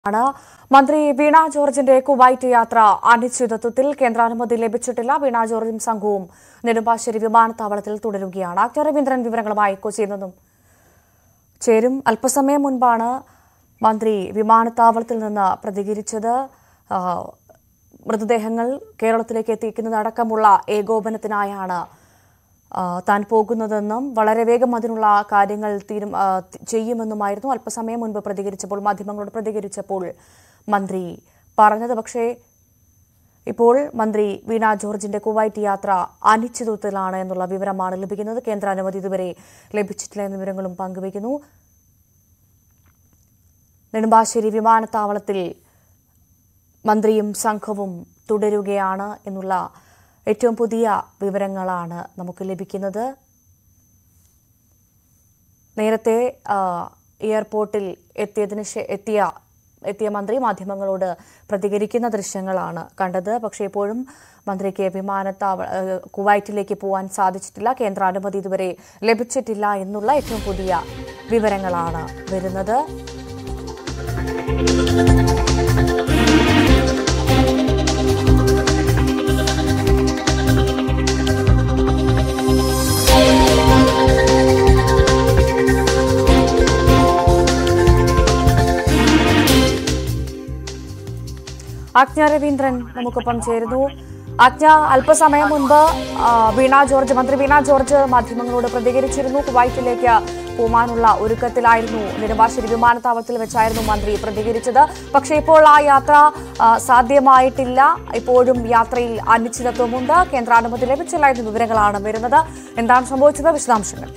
ആണ് മന്ത്രി വീണ ജോർജിന്റെ കുവൈറ്റ് യാത്ര അനിശ്ചിതത്വത്തിൽ കേന്ദ്രാനുമതി ലഭിച്ചിട്ടില്ല വീണ ജോർജും സംഘവും നെടുമ്പാശ്ശേരി വിമാനത്താവളത്തിൽ തുടരുകയാണ് ആക്ടർ രവീന്ദ്രൻ വിവരങ്ങളുമായി കൊച്ചിയിൽ നിന്നും ചേരും അല്പസമയം മുൻപാണ് മന്ത്രി വിമാനത്താവളത്തിൽ നിന്ന് പ്രതികരിച്ചത് ആ, മൃതദേഹങ്ങൾ കേരളത്തിലേക്ക് എത്തിക്കുന്നതടക്കമുള്ള ഏകോപനത്തിനായാണ് ആ, താൻ പോകുന്നതെന്നും വളരെ വേഗം അതിനുള്ള കാര്യങ്ങൾ തീരും ആ, തി- ചെയ്യുമെന്നുമായിരുന്നു അല്പസമയം മുൻപ് പ്രതികരിച്ചപ്പോൾ മാധ്യമങ്ങളോട് പ്രതികരിച്ചപ്പോൾ മന്ത്രി പറഞ്ഞത് പക്ഷേ ഇപ്പോൾ മന്ത്രി വീണ ജോർജിന്റെ കുവൈറ്റ് യാത്ര അനിശ്ചിതത്വത്തിലാണ് എന്നുള്ള വിവരമാണ് ലഭിക്കുന്നത് കേന്ദ്ര അനുമതി ഇതുവരെ ലഭിച്ചിട്ടില്ല എന്ന വിവരങ്ങളും പങ്കുവയ്ക്കുന്നു നെടുമ്പാശ്ശേരി വിമാനത്താവളത്തിൽ മന്ത്രിയും സംഘവും തുടരുകയാണ് എന്നുള്ള ഏറ്റവും പുതിയ വിവരങ്ങളാണ് നമുക്ക് ലഭിക്കുന്നത് നേരത്തെ ആ, എയർപോർട്ടിൽ എത്തിയതിന് ശേ- എത്തിയ എത്തിയ മന്ത്രി മാധ്യമങ്ങളോട് പ്രതികരിക്കുന്ന ദൃശ്യങ്ങളാണ് കണ്ടത് പക്ഷേ ഇപ്പോഴും മന്ത്രിക്ക് വിമാനത്താവള ആ, കുവൈറ്റിലേക്ക് പോകാൻ സാധിച്ചിട്ടില്ല കേന്ദ്ര അനുമതി ഇതുവരെ ലഭിച്ചിട്ടില്ല എന്നുള്ള ഏറ്റവും പുതിയ വിവരങ്ങളാണ് വരുന്നത് ആജ്ഞ രവീന്ദ്രൻ നമുക്കൊപ്പം ചേരുന്നു ആജ്ഞ അല്പസമയം മുൻപ് ആ, വീണ ജോർജ് മന്ത്രി വീണ ജോർജ് മാധ്യമങ്ങളോട് പ്രതികരിച്ചിരുന്നു കുവൈറ്റിലേക്ക് പോകാനുള്ള ഒരുക്കത്തിലായിരുന്നു നെടുമ്പാശ്ശേരി വിമാനത്താവളത്തിൽ വെച്ചായിരുന്നു മന്ത്രി പ്രതികരിച്ചത് പക്ഷേ ഇപ്പോൾ ആ യാത്ര ആ, സാധ്യമായിട്ടില്ല ഇപ്പോഴും യാത്രയിൽ അനിശ്ചിതത്വമുണ്ട് കേന്ദ്രാനുമതി ലഭിച്ചില്ല എന്ന വിവരങ്ങളാണ് വരുന്നത് എന്താണ് സംഭവിച്ചത് വിശദാംശങ്ങൾ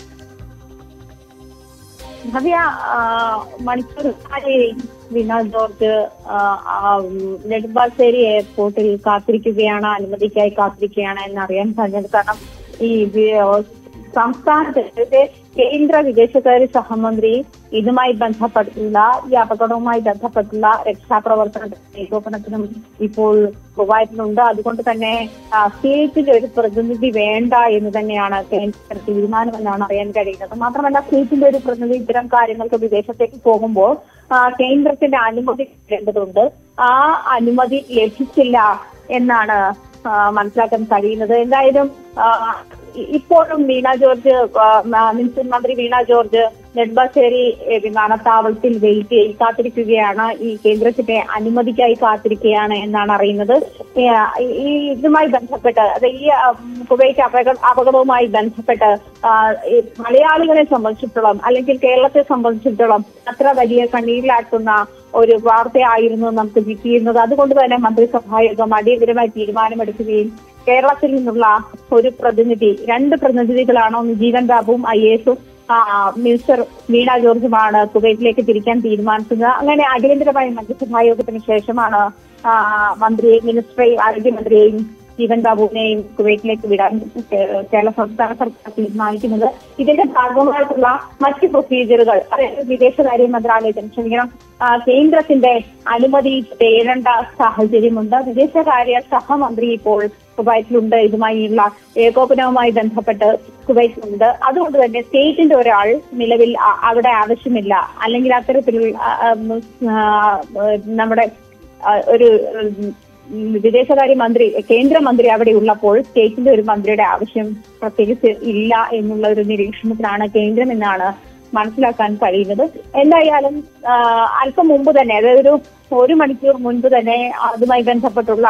ഭവ്യ ആ, മണിക്കൂർ കാലേ വീണ ജോർജ് ആ, ആ, ഉം, നെടുമ്പാശ്ശേരി എയർപോർട്ടിൽ കാത്തിരിക്കുകയാണ് അനുമതിക്കായി കാത്തിരിക്കുകയാണ് എന്നറിയാൻ കഴിഞ്ഞത് കാരണം ഈ വി- സംസ്ഥാനത്ത് അതായത് കേന്ദ്ര വിദേശകാര്യ സഹമന്ത്രി ഇതുമായി ബന്ധപ്പെട്ടുള്ള ഈ അപകടവുമായി ബന്ധപ്പെട്ടുള്ള രക്ഷാപ്രവർത്തന ഏകോപനത്തിനും ഇപ്പോൾ കുവൈറ്റിലുണ്ട് അതുകൊണ്ട് തന്നെ ആ, സ്റ്റേറ്റിൽ ഒരു പ്രതിനിധി വേണ്ട എന്ന് തന്നെയാണ് കേന്ദ്ര തീരുമാനമെന്നാണ് അറിയാൻ കഴിയുന്നത് മാത്രമല്ല സ്റ്റേറ്റിന്റെ ഒരു പ്രതിനിധി ഇത്തരം കാര്യങ്ങൾക്ക് വിദേശത്തേക്ക് പോകുമ്പോൾ ആ, കേന്ദ്രത്തിന്റെ അനുമതി വേണ്ടതുണ്ട് ആ അനുമതി ലഭിച്ചില്ല എന്നാണ് ആ, മനസ്സിലാക്കാൻ കഴിയുന്നത് എന്തായാലും ആ, ഇ- ഇപ്പോഴും വീണ ജോർജ് ആ, മ- മിനിസ്റ്റർ മന്ത്രി വീണ ജോർജ് നെടുമ്പാശ്ശേരി ഏ, വിമാനത്താവളത്തിൽ വെയിറ്റ് ചെയ്ത് കാത്തിരിക്കുകയാണ് ഈ കേന്ദ്രത്തിന്റെ അനുമതിക്കായി കാത്തിരിക്കുകയാണ് എന്നാണ് അറിയുന്നത് ഏ, ഈ ഇതുമായി ബന്ധപ്പെട്ട് അത് ഈ ആ, കുവൈറ്റ് അപകട അപകടവുമായി ബന്ധപ്പെട്ട് ആ, ഈ മലയാളികളെ സംബന്ധിച്ചിടത്തോളം അല്ലെങ്കിൽ കേരളത്തെ സംബന്ധിച്ചിടത്തോളം അത്ര വലിയ കണ്ണീരിലാക്കുന്ന ഒരു വാർത്തയായിരുന്നു നമുക്ക് കിട്ടിയിരുന്നത് അതുകൊണ്ട് തന്നെ മന്ത്രിസഭായോഗം അടിയന്തരമായി തീരുമാനമെടുക്കുകയും കേരളത്തിൽ നിന്നുള്ള ഒരു പ്രതിനിധി രണ്ട് പ്രതിനിധികളാണ് ഒന്ന് ജീവൻ ബാബുവും ഐ എസും മിനിസ്റ്റർ വീണ ജോർജുമാണ് കുവൈറ്റിലേക്ക് തിരിക്കാൻ തീരുമാനിച്ചത് അങ്ങനെ അടിയന്തരമായ മന്ത്രിസഭായോഗത്തിന് ശേഷമാണ് ആ, മന്ത്രിയെ മിനിസ്റ്ററെയും ആരോഗ്യമന്ത്രിയെയും ജീവൻ ബാബുവിനെയും കുവൈറ്റിലേക്ക് വിടാൻ കേ- കേരള സംസ്ഥാന സർക്കാർ തീരുമാനിക്കുന്നത് ഇതിന്റെ ഭാഗമായിട്ടുള്ള മറ്റ് പ്രൊസീജിയറുകൾ അതായത് വിദേശകാര്യ മന്ത്രാലയത്തിന് ക്ഷമിക്കണം ആ, കേന്ദ്രത്തിന്റെ അനുമതി തേടേണ്ട സാഹചര്യമുണ്ട് വിദേശകാര്യ സഹമന്ത്രി ഇപ്പോൾ കുവൈറ്റിലുണ്ട് ഇതുമായുള്ള ഏകോപനവുമായി ബന്ധപ്പെട്ട് കുവൈറ്റിലുണ്ട് അതുകൊണ്ട് തന്നെ സ്റ്റേറ്റിന്റെ ഒരാൾ നിലവിൽ അ- അവിടെ ആവശ്യമില്ല അല്ലെങ്കിൽ അത്തരത്തിലുള്ള ആ, ആ, ഉം, ആ, നമ്മുടെ ആ, ഒരു ഉം, വിദേശകാര്യ മന്ത്രി കേന്ദ്രമന്ത്രി അവിടെ ഉള്ളപ്പോൾ സ്റ്റേറ്റിന്റെ ഒരു മന്ത്രിയുടെ ആവശ്യം പ്രത്യേകിച്ച് ഇല്ല എന്നുള്ള ഒരു നിരീക്ഷണത്തിലാണ് കേന്ദ്രം എന്നാണ് മനസ്സിലാക്കാൻ കഴിയുന്നത് എന്തായാലും ആ, അല്പം മുമ്പ് തന്നെ അതായത് ഒരു ഒരു മണിക്കൂർ മുൻപ് തന്നെ അതുമായി ബന്ധപ്പെട്ടുള്ള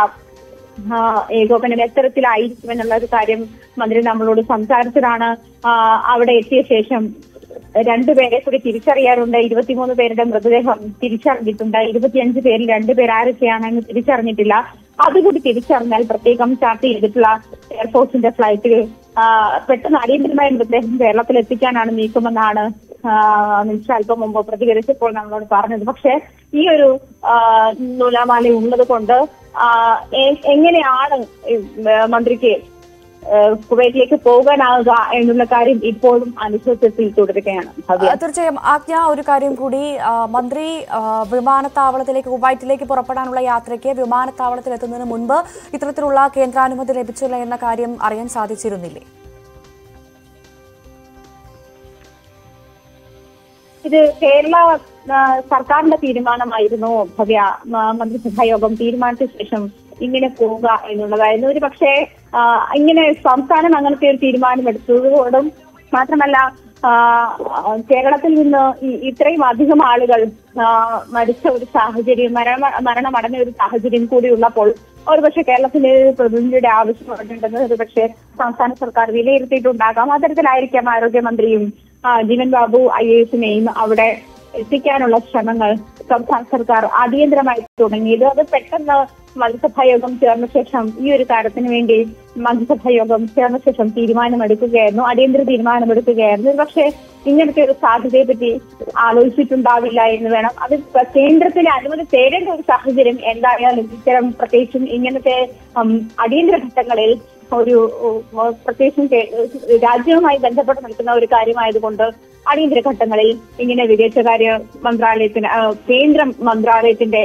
ആ, ഏകോപനം എത്തരത്തിലായിരിക്കും എന്നുള്ള ഒരു കാര്യം മന്ത്രി നമ്മളോട് സംസാരിച്ചതാണ് ആ, അവിടെ എത്തിയ ശേഷം രണ്ടുപേരെ കൂടി തിരിച്ചറിയാറുണ്ട് ഇരുപത്തിമൂന്ന് പേരുടെ മൃതദേഹം തിരിച്ചറിഞ്ഞിട്ടുണ്ട് ഇരുപത്തിയഞ്ച് പേരിൽ രണ്ടുപേർ ആരൊക്കെയാണെന്ന് തിരിച്ചറിഞ്ഞിട്ടില്ല അതുകൂടി തിരിച്ചറിഞ്ഞാൽ പ്രത്യേകം ചാർട്ട് ചെയ്തിട്ടുള്ള എയർഫോഴ്സിന്റെ ഫ്ലൈറ്റിൽ ആ, പെട്ടെന്ന് അടിയന്തരമായ മൃതദേഹം കേരളത്തിൽ എത്തിക്കാനാണ് നീക്കമെന്നാണ് മിനിസ്റ്റർ അല്പം മുമ്പ് പ്രതികരിച്ചപ്പോൾ നമ്മളോട് പറഞ്ഞത് പക്ഷേ ഈ ഒരു ആ, നൂലാമാല ഉള്ളത് കൊണ്ട് ആ, എ- എങ്ങനെയാണ് ഈ, ഏ, മന്ത്രിക്ക് ഏഹ് കുവൈറ്റിലേക്ക് പോകാനാവുക എന്നുള്ള കാര്യം ഇപ്പോഴും അനിശ്ചിതത്വത്തിൽ തുടരുകയാണ് ഭവ്യ ആ, തീർച്ചയായും ആജ്ഞ ഒരു കാര്യം കൂടി ആ, മന്ത്രി ആ, വിമാനത്താവളത്തിലേക്ക് കുവൈറ്റിലേക്ക് പുറപ്പെടാനുള്ള യാത്രയ്ക്ക് വിമാനത്താവളത്തിൽ എത്തുന്നതിന് മുൻപ് ഇത്തരത്തിലുള്ള കേന്ദ്രാനുമതി ലഭിച്ചില്ല എന്ന കാര്യം അറിയാൻ സാധിച്ചിരുന്നില്ലേ ഇത് കേരള ആ, സർക്കാരിന്റെ തീരുമാനമായിരുന്നു ഭവ്യ ആ, മന്ത്രിസഭാ യോഗം തീരുമാനിച്ച ശേഷം ഇങ്ങനെ പോവുക എന്നുള്ളതായിരുന്നു ഒരു പക്ഷേ ആ, ഇങ്ങനെ സംസ്ഥാനം അങ്ങനത്തെ ഒരു തീരുമാനം എടുത്തതുകൊണ്ടും മാത്രമല്ല ആ, കേരളത്തിൽ നിന്ന് ഈ- ഇത്രയും അധികം ആളുകൾ ആ, മരിച്ച ഒരു സാഹചര്യം മരണ മരണമടഞ്ഞ ഒരു സാഹചര്യം കൂടി ഉള്ളപ്പോൾ ഒരുപക്ഷെ കേരളത്തിലെ ഒരു പ്രതിനിധിയുടെ ആവശ്യമുണ്ടെന്ന് ഒരുപക്ഷെ സംസ്ഥാന സർക്കാർ വിലയിരുത്തിയിട്ടുണ്ടാകാം അത്തരത്തിലായിരിക്കാം ആരോഗ്യമന്ത്രിയും ആ, ജീവൻ ബാബു ഐ എ എസിനെയും അവിടെ എത്തിക്കാനുള്ള ശ്രമങ്ങൾ സംസ്ഥാന സർക്കാർ അടിയന്തരമായി തുടങ്ങിയത് അത് പെട്ടെന്ന് മന്ത്രിസഭാ യോഗം ചേർന്ന ശേഷം ഈ ഒരു കാര്യത്തിന് വേണ്ടി മന്ത്രിസഭാ യോഗം ചേർന്ന ശേഷം തീരുമാനമെടുക്കുകയായിരുന്നു അടിയന്തര തീരുമാനമെടുക്കുകയായിരുന്നു പക്ഷേ ഇങ്ങനത്തെ ഒരു സാധ്യതയെ പറ്റി ആലോചിച്ചിട്ടുണ്ടാവില്ല എന്ന് വേണം അത് കേന്ദ്രത്തിലെ അനുമതി തേടേണ്ട ഒരു സാഹചര്യം എന്തായാലും ഇത്തരം പ്രത്യേകിച്ചും ഇങ്ങനത്തെ ഉം, അടിയന്തര ഘട്ടങ്ങളിൽ ഒരു ഉം, പ്രത്യേകിച്ചും കേ- രാജ്യവുമായി ബന്ധപ്പെട്ട് നിൽക്കുന്ന ഒരു കാര്യമായതുകൊണ്ട് അടിയന്തര ഘട്ടങ്ങളിൽ ഇങ്ങനെ വിദേശകാര്യ മന്ത്രാലയത്തിന് ആ, കേന്ദ്ര മന്ത്രാലയത്തിന്റെ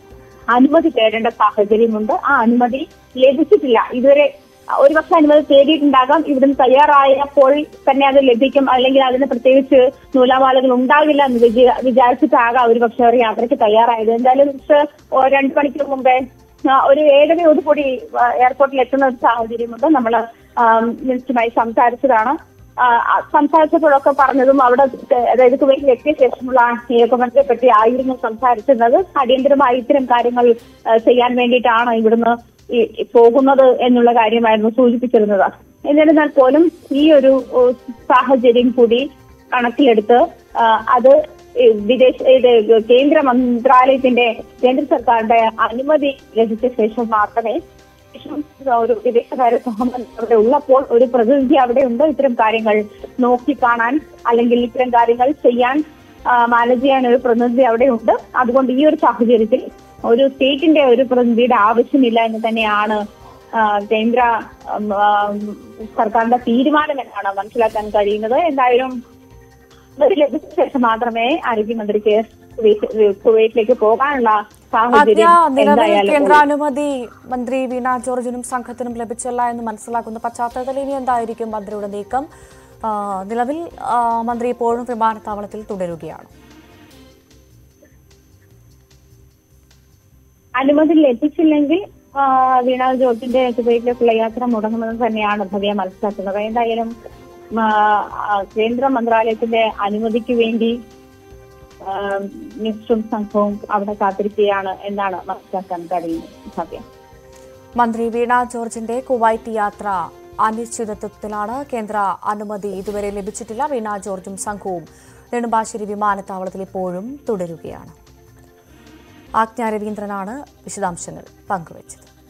അനുമതി തേടേണ്ട സാഹചര്യമുണ്ട് ആ അനുമതി ലഭിച്ചിട്ടില്ല ഇതുവരെ ഒരുപക്ഷെ അനുമതി തേടിയിട്ടുണ്ടാകാം ഇവിടുന്ന് തയ്യാറായപ്പോൾ തന്നെ അത് ലഭിക്കും അല്ലെങ്കിൽ അതിന് പ്രത്യേകിച്ച് നൂലാമാലകൾ ഉണ്ടാകില്ല എന്ന് വിചാ- വിചാരിച്ചിട്ടാകാം ഒരുപക്ഷെ അവർ യാത്രയ്ക്ക് തയ്യാറായത് എന്തായാലും മിസ്റ്റർ രണ്ടു മണിക്കൂർ മുമ്പേ ആ, ഒരു ഏഴരയോടുകൂടി ആ, എയർപോർട്ടിൽ എത്തുന്ന ഒരു സാഹചര്യമുണ്ട് നമ്മൾ മിനിസ്റ്ററുമായി സംസാരിച്ചതാണ് ആ, ആ, സംസാരിച്ചപ്പോഴൊക്കെ പറഞ്ഞതും അവിടെ അതായത് കുവൈറ്റിൽ എത്തിയ ശേഷമുള്ള നിയമനത്തെ പറ്റി ആയിരുന്നു സംസാരിച്ചിരുന്നത് അടിയന്തരമായി ഇത്തരം കാര്യങ്ങൾ ആ, ചെയ്യാൻ വേണ്ടിയിട്ടാണ് ഇവിടുന്ന് ഈ- ഈ പോകുന്നത് എന്നുള്ള കാര്യമായിരുന്നു സൂചിപ്പിച്ചിരുന്നത് എന്നിരുന്നാൽ പോലും ഈ ഒരു ഓ, സാഹചര്യം കൂടി കണക്കിലെടുത്ത് ആ, അത് ഈ വിദേശ ഇത് കേന്ദ്ര മന്ത്രാലയത്തിന്റെ കേന്ദ്ര സർക്കാരിന്റെ അനുമതി ലഭിച്ച ശേഷം മാത്രമേ ശേഷം ഒരു വിദേശകാര്യ സഹമന്ത്രി അവിടെ ഉള്ളപ്പോൾ ഒരു പ്രതിനിധി അവിടെ ഉണ്ട് ഇത്തരം കാര്യങ്ങൾ നോക്കിക്കാണാൻ അല്ലെങ്കിൽ ഇത്തരം കാര്യങ്ങൾ ചെയ്യാൻ മാനേജ് ചെയ്യാൻ ഒരു പ്രതിനിധി അവിടെ ഉണ്ട് അതുകൊണ്ട് ഈ ഒരു സാഹചര്യത്തിൽ ഒരു സ്റ്റേറ്റിന്റെ ഒരു പ്രതിനിധിയുടെ ആവശ്യമില്ല എന്ന് തന്നെയാണ് ആ, കേന്ദ്ര ഉം, ആ, സർക്കാരിന്റെ തീരുമാനം എന്നാണ് മനസ്സിലാക്കാൻ കഴിയുന്നത് എന്തായാലും ഇത് ലഭിച്ച ശേഷം മാത്രമേ ആരോഗ്യമന്ത്രിക്ക് കുവൈറ്റ് കുവൈറ്റിലേക്ക് പോകാനുള്ള ആദ്യ സാഹചര്യം നിലവിൽ എന്തായാലും കേന്ദ്ര അനുമതി മന്ത്രി വീണ ജോർജിനും സംഘത്തിനും ലഭിച്ചില്ല എന്ന് മനസ്സിലാക്കുന്ന പശ്ചാത്തലത്തിൽ ഇനി എന്തായിരിക്കും മന്ത്രിയുടെ നീക്കം ആ, നിലവിൽ ആ, മന്ത്രി ഇപ്പോഴും വിമാനത്താവളത്തിൽ തുടരുകയാണ് അനുമതി ലഭിച്ചില്ലെങ്കിൽ ആ, വീണ ജോർജിന്റെ കുവൈറ്റിലേക്കുള്ള യാത്ര മുടങ്ങുമെന്ന് തന്നെയാണ് ഭവ്യ മനസ്സിലാക്കുന്നത് എന്തായാലും ആ, ആ, കേന്ദ്ര മന്ത്രാലയത്തിന്റെ അനുമതിക്ക് വേണ്ടി ആ, മിനിസ്റ്ററും സംഘവും അവിടെ കാത്തിരിക്കുകയാണ് എന്നാണ് മനസ്സിലാക്കാൻ കഴിയുന്നത് ഭവ്യ മന്ത്രി വീണ ജോർജിന്റെ കുവൈറ്റ് യാത്ര അനിശ്ചിതത്വത്തിലാണ് കേന്ദ്ര അനുമതി ഇതുവരെ ലഭിച്ചിട്ടില്ല വീണ ജോർജും സംഘവും നെടുമ്പാശ്ശേരി വിമാനത്താവളത്തിൽ ഇപ്പോഴും തുടരുകയാണ് ആജ്ഞ രവീന്ദ്രനാണ് വിശദാംശങ്ങൾ പങ്കുവച്ചത്